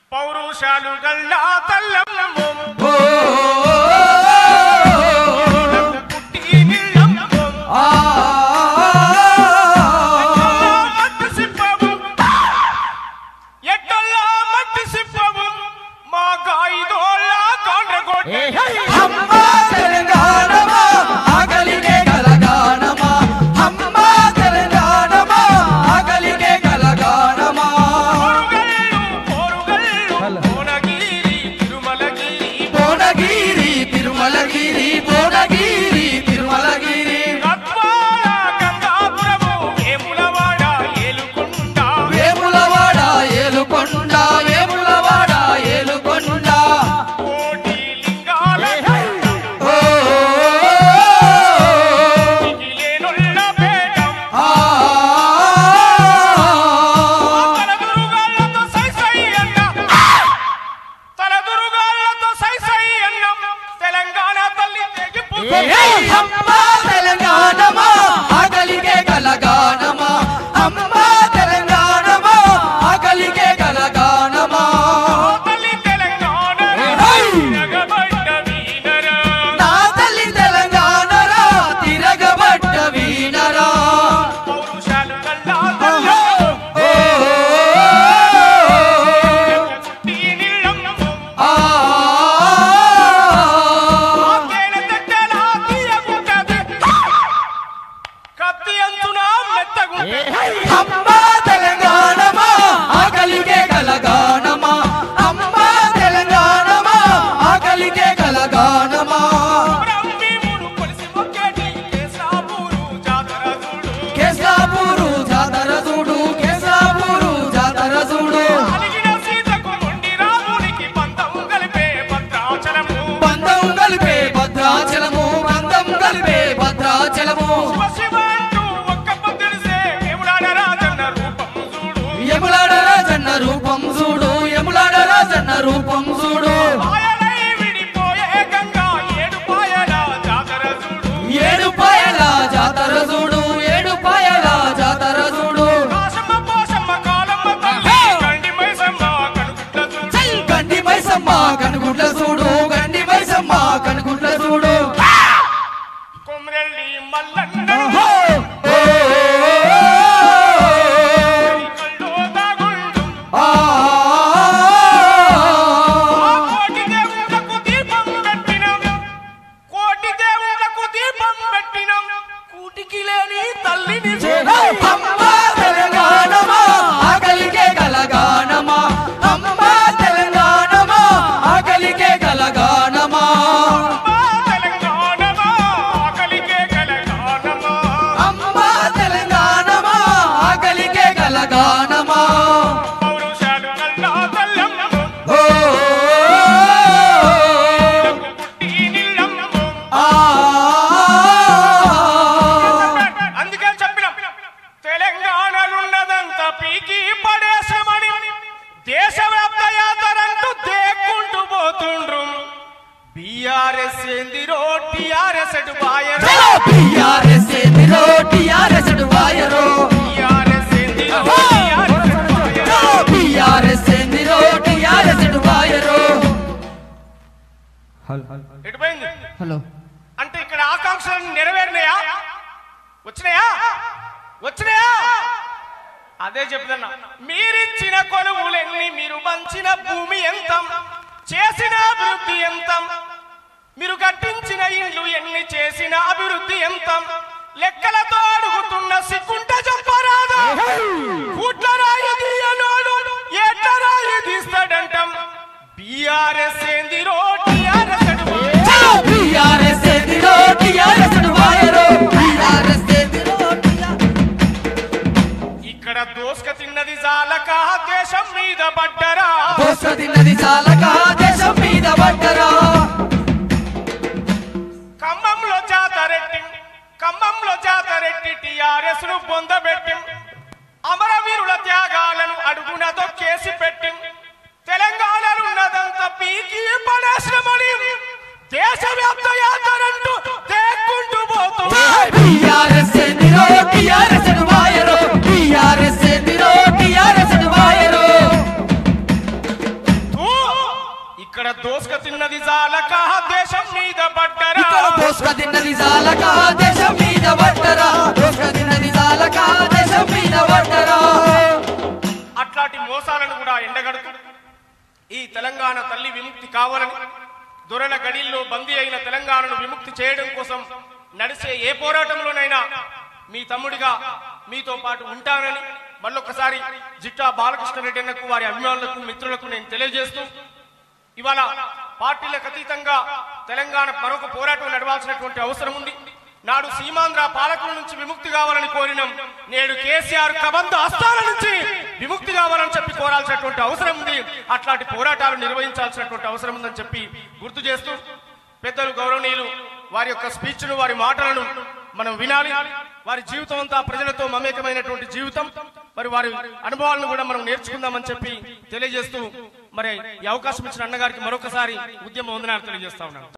పౌరుషాలు గల్లా తల్లమ్మ ఓ పుట్టి నిల్లమ్మ ఆ మట్టి సిప్పము ఎట్టల్లా మట్టి సిప్పము మా గాయిదోళ్ళ కాండ్రగొట్టే అమ్మా తెలంగాణమా ఆకలికే కలగానమా అమ్మా తెలంగాణమా ఆకలికే కలగానమా పోరుగల్లు పోరుగల్లు భువనగిరి తిరుమలగిరి భువనగిరి తిరుమలగిరి భువనగిరి తిరుమలగిరి గద్వాల గంగాపురము వేములవాడ ఏలుకొండ వేములవాడ ఏలుకొండ వేములవాడ ఏలుకొండ కోటి లింగాల ఓ మిగిలేనున్న పేటం ఆ తలదురుగాళ్ళతో సై సై అన్న తలదురుగాళ్ళతో సై సై అన్నం తెలంగాణ తల్లి తెగిపు అమ్మా తెలంగాణమా ఆకలికే కలగానమా అమ్మా తెలంగాణమా ఆకలికే కలగానమా తల్లి తెలంగాణ ఏయ్! తిరగబడ్డ వీనరా నా తల్లి తెలంగాణరా తిరగబడ్డ వీణరా పౌరుషాలు కల్లా తల్లి ఓ పుట్టి నిల్లమ్మ ఆ ఆకేన తట్టెలా తీయగుంటది. కత్తి అంచున మెత్తగుంటది. అమ్మా తెలంగాణమా ఆకలికే కలగానమా అమ్మా తెలంగాణమా ఆకలికే కలగానమా బ్రహ్మీమును కొలిసి మొక్కేటి కేశాపూరు జాతర చూడు. కేశాపూరు జాతర చూడు కేశాపూరు జాతర చూడు అలిగిన సీతకు మొండి రామునికి పంతం కలిపే భద్రాచలము. బంధం కలిపే భద్రాచలము బంధం కలిపే భద్రాచలము శివ శివ అంటూ ఒక్క పొద్దుడిసే వేములాడ రాజన్న రూపం చూడు. యములాడ రాజన్న రూపం చూడు యములాడ రాజన్న రూపం చూడు పాయలై విడిపోయే గంగా ఏడు పాయల జాతర చూడు. ఏడు పాయల జాతర చూడు ఏడు పాయల జాతర చూడు కాశమ్మ పోషమ్మ కాలమ్మ తల్లి గండి మైసమ్మ కనుగుడ్ల చూడు. గండి మైసమ్మ కనుగుడ్ల చూడు గండి మైసమ్మ కనుగుడ్ల చూడు కొమ్రెల్లి మల్లన్న ఓ, ఓ, కల్లో దాగుండు. ఆ, ఆ కోటి దేవుళ్ళకు దీపం పెట్టినం. కోటి దేవుళ్ళకు దీపం పెట్టినం. కూటికి లేని తల్లిని చూడు. అమ్మా తెలంగాణమా ఆకలికే కలగానమా అమ్మా తెలంగాణమా ఆకలికే కలగానమా అమ్మా తెలంగాణమా, ఆకలికే కలగానమా. అమ్మా తెలంగాణమా ఆకలికే కలగానమా పౌరుషాలు కల్లా తల్లమ్మ. ఓ పుట్టి నిల్లమ్మ. ఆ అందుకే చెప్పినాం తెలంగాణలున్నదంతా పీకి పడేసామని దేశవ్యాప్త యాత్రంటూ దేక్కుంటూ పోతుండ్రు బీఆర్ఎస్ ఏందిరో టీఆర్ఎస్ అటు బాయరో చలో టిఆర్ఎస్ ఎదిరో టిఆర్ఎస్ వాయరో టీఆర్ఎస్ ఏందిరో టీఆర్ఎస్ అటు బాయరో. చలో టిఆర్ఎస్ ఎదిరో టిఆర్ఎస్ వాయరో ఎటు పోయింది హలో అంటే ఇక్కడ ఆకాంక్షలు నెరవేరినాయా వచ్చినాయా వచ్చినాయా అదే చెప్తున్నా మీరిచ్చిన కొలువులెన్ని మీరు పంచిన భూమి ఎంత చేసిన అభివృద్ధి ఎంత మీరు కట్టించిన ఇండ్లు ఎన్ని చేసిన అభివృద్ధి ఎంత లెక్కలతో అడుగుతున్న సిక్కుంట చెప్పరాదు కూట్ల రాయి తీయనోడు ఎట్ల రాయి తీస్తాడంటాం బీఆర్ఎస్ ఏందిరో టీఆర్ఎస్ అడుగు చలో టిఆర్ఎస్ ఎదిరో టిఆర్ఎస్ వాయరో టిఆర్ఎస్ ఎదిరో ఇక్కడ దోసుక తిన్నది జాలక దేశం మీద పడ్డరా దోసతిన్నది చాలక దేశం మీద పడ్డరా ఖమ్మంలో జాతరెట్టి ఖమ్మంలో జాతరెట్టి టిఆర్ఎస్ ను పొందబెట్టి అమరవీరుల త్యాగాలను అడుగున దొక్కేసి పెట్టి తెలంగాణలున్నదంతా పీకి పడేశ్రమని దేశవ్యాప్త యాత్రంటూ దేక్కుంటూ పోతుంది టిఆర్ఎస్ ఎదిరో టిఆర్ఎస్ వాయరో టిఆర్ఎస్ ఎదిరో టిఆర్ఎస్ వాయరో ఇక్కడ దోసుక తిన్నది జాలక దేశం మీద పడ్డరా ఇక్కడ దోసుక తిన్నది జాలక దేశం మీద పట్టరా దోసుక తిన్నది జాలక దేశం మీద పట్టరా అట్లాంటి మోసాలను కూడా ఎండగడుతూ ఈ తెలంగాణ తల్లి విముక్తి కావాలని దొరల గడిల్లో బందీ అయిన తెలంగాణను విముక్తి చేయడం కోసం నడిచే ఏ పోరాటంలోనైనా మీ తమ్ముడిగా మీతో పాటు ఉంటానని మళ్ళొకసారి జిట్టా బాలకృష్ణారెడ్డి అన్నకు వారి అభిమానులకు మిత్రులకు నేను తెలియజేస్తూ ఇవాళ పార్టీలకు అతీతంగా తెలంగాణ మరొక పోరాటం నడవాల్సినటువంటి అవసరం ఉంది నాడు సీమాంధ్ర పాలకుల నుంచి విముక్తి కావాలని కోరినాం నేడు కేసీఆర్ కబంధ హస్తాల నుంచి విముక్తి కావాలని చెప్పి కోరాల్సినటువంటి అవసరం ఉంది అట్లాంటి పోరాటాలు నిర్వహించాల్సినటువంటి అవసరం ఉందని చెప్పి గుర్తు చేస్తూ పెద్దలు గౌరవనీయులు వారి యొక్క స్పీచ్ ను వారి మాటలను మనం వినాలి వారి జీవితం అంతా ప్రజలతో మమేకమైనటువంటి జీవితం మరి వారి అనుభవాలను కూడా మనం నేర్చుకుందామని చెప్పి తెలియజేస్తూ మరి ఈ అవకాశం ఇచ్చిన అన్నగారికి మరొకసారి ఉద్యమ వందనాలు తెలియజేస్తా ఉన్నాను